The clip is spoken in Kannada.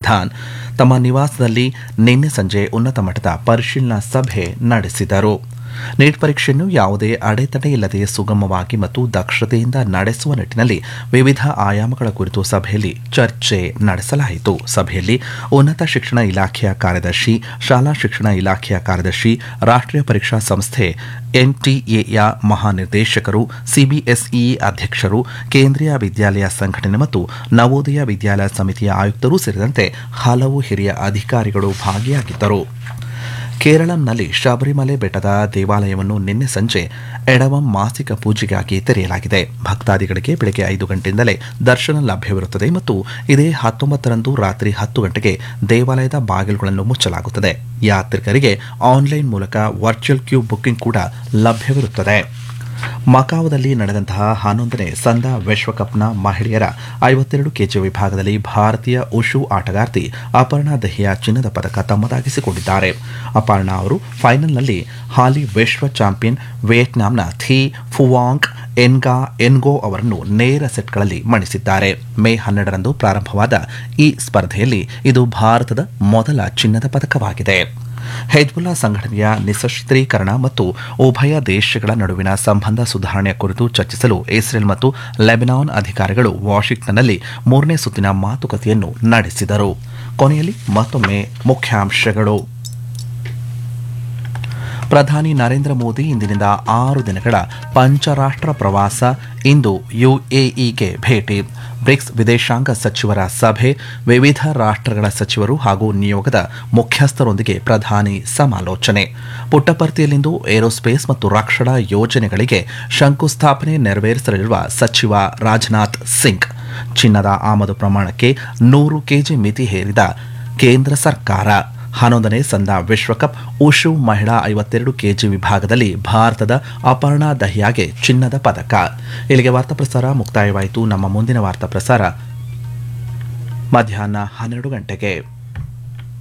ಪ್ರಧಾನ್ ತಮ್ಮ ನಿವಾಸದಲ್ಲಿ ನಿನ್ನೆ ಸಂಜೆ ಉನ್ನತ ಮಟ್ಟದ ಪರಿಶೀಲನಾ ಸಭೆ ನಡೆಸಿದರು ನೀಟ್ ಪರೀಕ್ಷೆಯನ್ನು ಯಾವುದೇ ಅಡೆತಡೆ ಇಲ್ಲದೆ ಸುಗಮವಾಗಿ ಮತ್ತು ದಕ್ಷತೆಯಿಂದ ನಡೆಸುವ ನಿಟ್ಟಿನಲ್ಲಿ ವಿವಿಧ ಆಯಾಮಗಳ ಕುರಿತು ಸಭೆಯಲ್ಲಿ ಚರ್ಚೆ ನಡೆಸಲಾಯಿತು ಸಭೆಯಲ್ಲಿ ಉನ್ನತ ಶಿಕ್ಷಣ ಇಲಾಖೆಯ ಕಾರ್ಯದರ್ಶಿ ಶಾಲಾ ಶಿಕ್ಷಣ ಇಲಾಖೆಯ ಕಾರ್ಯದರ್ಶಿ ರಾಷ್ಟ್ರೀಯ ಪರೀಕ್ಷಾ ಸಂಸ್ಥೆ ಎನ್ಟಿಎಯ ಮಹಾನಿರ್ದೇಶಕರು ಸಿಬಿಎಸ್ಇ ಅಧ್ಯಕ್ಷರು ಕೇಂದ್ರೀಯ ವಿದ್ಯಾಲಯ ಸಂಘಟನೆ ಮತ್ತು ನವೋದಯ ವಿದ್ಯಾಲಯ ಸಮಿತಿಯ ಆಯುಕ್ತರು ಸೇರಿದಂತೆ ಹಲವು ಹಿರಿಯ ಅಧಿಕಾರಿಗಳು ಭಾಗಿಯಾಗಿದ್ದರು ಕೇರಳಂನಲ್ಲಿ ಶಬರಿಮಲೆ ಬೆಟ್ಟದ ದೇವಾಲಯವನ್ನು ನಿನ್ನೆ ಸಂಜೆ ಎಡವಂ ಮಾಸಿಕ ಪೂಜೆಗಾಗಿ ತೆರೆಯಲಾಗಿದೆ ಭಕ್ತಾದಿಗಳಿಗೆ ಬೆಳಗ್ಗೆ ಐದು ಗಂಟೆಯಿಂದಲೇ ದರ್ಶನ ಲಭ್ಯವಿರುತ್ತದೆ ಮತ್ತು ಇದೇ ಹತ್ತೊಂಬತ್ತರಂದು ರಾತ್ರಿ ಹತ್ತು ಗಂಟೆಗೆ ದೇವಾಲಯದ ಬಾಗಿಲುಗಳನ್ನು ಮುಚ್ಚಲಾಗುತ್ತದೆ ಯಾತ್ರಿಕರಿಗೆ ಆನ್ಲೈನ್ ಮೂಲಕ ವರ್ಚುವಲ್ ಕ್ಯೂ ಬುಕಿಂಗ್ ಕೂಡ ಲಭ್ಯವಿರುತ್ತದೆ ಮಕಾವದಲ್ಲಿ ನಡೆದಂತಹ ಹನ್ನೊಂದನೇ ಸಂದಾ ವಿಶ್ವಕಪ್ನ ಮಹಿಳೆಯರ ಐವತ್ತೆರಡು ಕೆಜಿ ವಿಭಾಗದಲ್ಲಿ ಭಾರತೀಯ ಉಷು ಆಟಗಾರ್ತಿ ಅಪರ್ಣಾ ದಹಿಯಾ ಚಿನ್ನದ ಪದಕ ತಮ್ಮದಾಗಿಸಿಕೊಂಡಿದ್ದಾರೆ ಅಪರ್ಣಾ ಅವರು ಫೈನಲ್ನಲ್ಲಿ ಹಾಲಿ ವಿಶ್ವ ಚಾಂಪಿಯನ್ ವಿಯೆಟ್ನಾಂನ ಥಿ ಫುವಾಂಗ್ ಎನ್ಗಾ ಎನ್ಗೋ ಅವರನ್ನು ನೇರ ಸೆಟ್ಗಳಲ್ಲಿ ಮಣಿಸಿದ್ದಾರೆ ಮೇ ಹನ್ನೆರಡರಂದು ಪ್ರಾರಂಭವಾದ ಈ ಸ್ಪರ್ಧೆಯಲ್ಲಿ ಇದು ಭಾರತದ ಮೊದಲ ಚಿನ್ನದ ಪದಕವಾಗಿದೆ ಹೆಜ್ಬುಲ್ಲಾ ಸಂಘಟನೆಯ ನಿಸಶಸ್ತ್ರೀಕರಣ ಮತ್ತು ಉಭಯ ದೇಶಗಳ ನಡುವಿನ ಸಂಬಂಧ ಸುಧಾರಣೆಯ ಕುರಿತು ಚರ್ಚಿಸಲು ಇಸ್ರೇಲ್ ಮತ್ತು ಲೆಬನಾನ್ ಅಧಿಕಾರಿಗಳು ವಾಷಿಂಗ್ಟನ್ನಲ್ಲಿ ಮೂರನೇ ಸುತ್ತಿನ ಮಾತುಕತೆಯನ್ನು ನಡೆಸಿದರು ಕೊನೆಯಲ್ಲಿ ಮತ್ತೊಮ್ಮೆ ಮುಖ್ಯಾಂಶಗಳು ಪ್ರಧಾನಿ ನರೇಂದ್ರ ಮೋದಿ ಇಂದಿನಿಂದ ಆರು ದಿನಗಳ ಪಂಚರಾಷ್ಟ್ರ ಪ್ರವಾಸ ಇಂದು ಯುಎಇಗೆ ಭೇಟಿ ಬ್ರಿಕ್ಸ್ ವಿದೇಶಾಂಗ ಸಚಿವರ ಸಭೆ ವಿವಿಧ ರಾಷ್ಟ್ರಗಳ ಸಚಿವರು ಹಾಗೂ ನಿಯೋಗದ ಮುಖ್ಯಸ್ಥರೊಂದಿಗೆ ಪ್ರಧಾನಿ ಸಮಾಲೋಚನೆ ಪುಟ್ಟಪರ್ತಿಯಲ್ಲಿಂದು ಏರೋಸ್ಪೇಸ್ ಮತ್ತು ರಕ್ಷಣಾ ಯೋಜನೆಗಳಿಗೆ ಶಂಕುಸ್ಥಾಪನೆ ನೆರವೇರಿಸಲಿರುವ ಸಚಿವ ರಾಜನಾಥ್ ಸಿಂಗ್ ಚಿನ್ನದ ಆಮದು ಪ್ರಮಾಣಕ್ಕೆ ನೂರು ಕೆಜಿ ಮಿತಿ ಹೇರಿದ ಕೇಂದ್ರ ಸರ್ಕಾರ ಹನ್ನೊಂದನೇ ಸಂದಾ ವಿಶ್ವಕಪ್ ಉಷು ಮಹಿಳಾ ಐವತ್ತೆರಡು ಕೆಜಿ ವಿಭಾಗದಲ್ಲಿ ಭಾರತದ ಅಪರ್ಣಾ ದಹಿಯಾಗೆ ಚಿನ್ನದ ಪದಕ ಇಲ್ಲಿಗೆ ವಾರ್ತಾ ಪ್ರಸಾರ ಮುಕ್ತಾಯವಾಯಿತು ನಮ್ಮ ಮುಂದಿನ ವಾರ್ತಾ ಪ್ರಸಾರ ಮಧ್ಯಾಹ್ನ ಹನ್ನೆರಡು ಗಂಟೆಗೆ